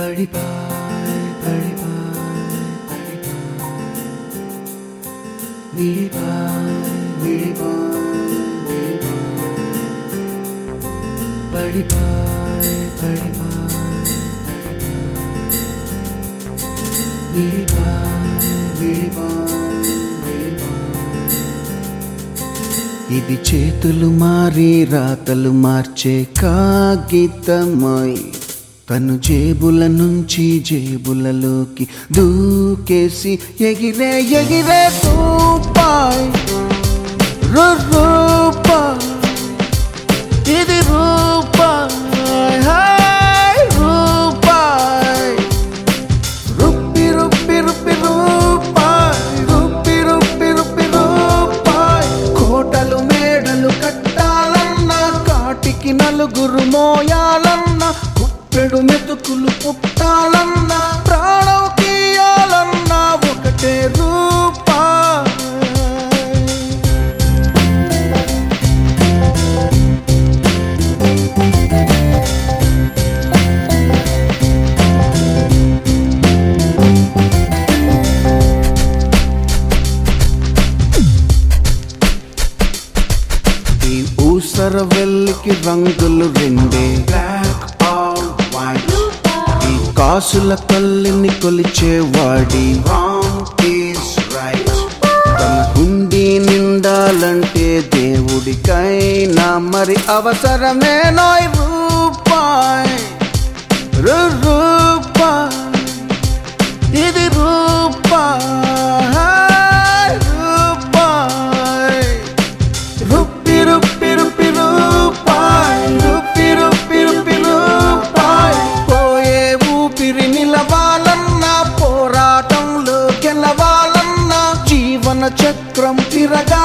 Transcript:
పడిపాయ్ పడిపాయ్ పడిపాయ్ విడిపాయ్ విడిపాయ్ విడిపాయ్ పడిపాయ్ పడిపాయ్ విడిపాయ్ విడిపాయ్ విడిపాయ్ ఇది చేతులు మారి రాతలు మార్చే కాగితమై తను జేబుల నుంచి జేబులలోకి దూకేసి ఎగిరే ఎగిరే రూపాయ్ రు- రూపాయ్ ఇది రూపాయ్ హాయ్ రూపాయ్ రుప్పి రుప్పి రుప్పి రూపాయ్ రుప్పి రుప్పి రుప్పి రూపాయ్ కోటలు మేడలు కట్టాలన్నా కాటికి నలుగురు మోయాలన్నా కుప్పెడు మెతుకులు పుట్టాలన్నా ప్రాణం తీయాలన్నా ఒకటే రూపాయ్ ఈ ఊసర వెల్లికి రంగులు రెండే బ్లాక్ ఆర్ వైట్ ఈ కాసుల కళ్ళని కొలిచేవాడి రాంగ్ ఈస్ రైట్ తన హుండీ నిండాలంటే దేవుడికైనా మరి అవసరమే నోయ్ రూపాయ్ రు- రూపాయ్ ఇది రూపాయ్ రూపాయ్ రుప్పి రుప్పి రుప్పి రూపాయ్ రుప్పి రుప్పి రుప్పి రూపాయ్ పోయే ఊపిరి నిలవాలన్నా పోరాటంలో గెలవాలన్నా జీవన చక్రం తిరగా